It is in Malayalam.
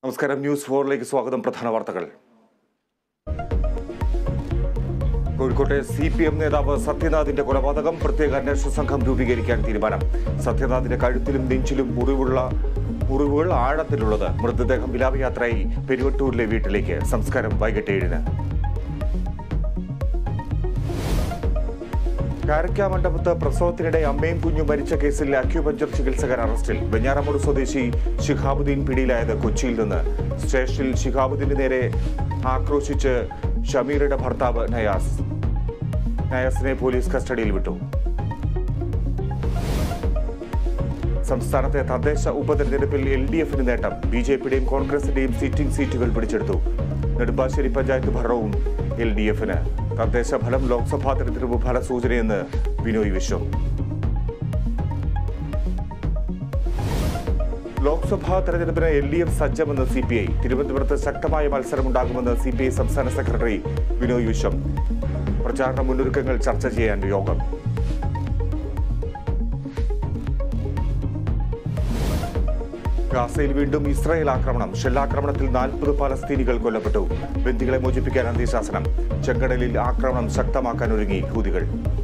നമസ്കാരം ന്യൂസ് ഫോറിലേക്ക് സ്വാഗതം പ്രധാന വാർത്തകൾ കോഴിക്കോട്ടെ സി പി എം നേതാവ് സത്യനാഥിന്റെ കൊലപാതകം പ്രത്യേക അന്വേഷണ സംഘം രൂപീകരിക്കാൻ തീരുമാനം സത്യനാഥിന്റെ കഴുത്തിലും നെഞ്ചിലും മുറിവുള്ള മുറിവുകൾ ആഴത്തിലുള്ളത് മൃതദേഹം വിലാപയാത്രയായി പെരുവട്ടൂരിലെ വീട്ടിലേക്ക് സംസ്കാരം വൈകിട്ട് ഏഴിന് കാരക്കാമണ്ഡപത്ത് പ്രസവത്തിനിടെ അമ്മയും കുഞ്ഞും മരിച്ച കേസിൽ അക്യൂപഞ്ചർ ചികിത്സകൻ അറസ്റ്റിൽ വെഞ്ഞാറമൂട് സ്വദേശി ഷിഹാബുദ്ദീൻ പിടിയിലായത് കൊച്ചിയിൽ നിന്ന് സ്റ്റേഷനിൽ ഷിഹാബുദ്ദീന് നേരെ ആക്രോശിച്ച് ഷമീറുടെ ഭർത്താവ് നയാസ് നയാസിനെ പോലീസ് കസ്റ്റഡിയിൽ വിട്ടു സംസ്ഥാനത്തെ തദ്ദേശ ഉപതെരഞ്ഞെടുപ്പിൽ എൽ ഡി എഫിന് നേട്ടം ബി ജെ പിയുടെയും കോൺഗ്രസിന്റെയും സിറ്റിംഗ് സീറ്റുകൾ പിടിച്ചെടുത്തു നെടുമ്പാശ്ശേരി പഞ്ചായത്ത് ഭരണവും എൽ ഡി എഫിന് തദ്ദേശ ഫലം ലോക്സഭാ തെരഞ്ഞെടുപ്പ് ഫലസൂചനയെന്ന് ബിനോയ് വിശ്വം ലോക്സഭാ തെരഞ്ഞെടുപ്പിന് എൽ ഡി എഫ് സജ്ജമെന്ന് സി പി ഐ തിരുവനന്തപുരത്ത് ശക്തമായ മത്സരമുണ്ടാകുമെന്ന് സി പി ഐ സംസ്ഥാന സെക്രട്ടറി ബിനോയ് വിശ്വം പ്രചാരണ മുന്നൊരുക്കങ്ങൾ ചർച്ച ചെയ്യാൻ യോഗം ഗാസയിൽ വീണ്ടും ഇസ്രായേൽ ആക്രമണം ഷെല്ലാക്രമണത്തിൽ നാൽപ്പത് പലസ്തീനികൾ കൊല്ലപ്പെട്ടു ബന്ദികളെ മോചിപ്പിക്കാൻ അന്ത്യശാസനം ചെങ്കടലിൽ ആക്രമണം ശക്തമാക്കാൻ ഒരുങ്ങി ഹൂതികൾ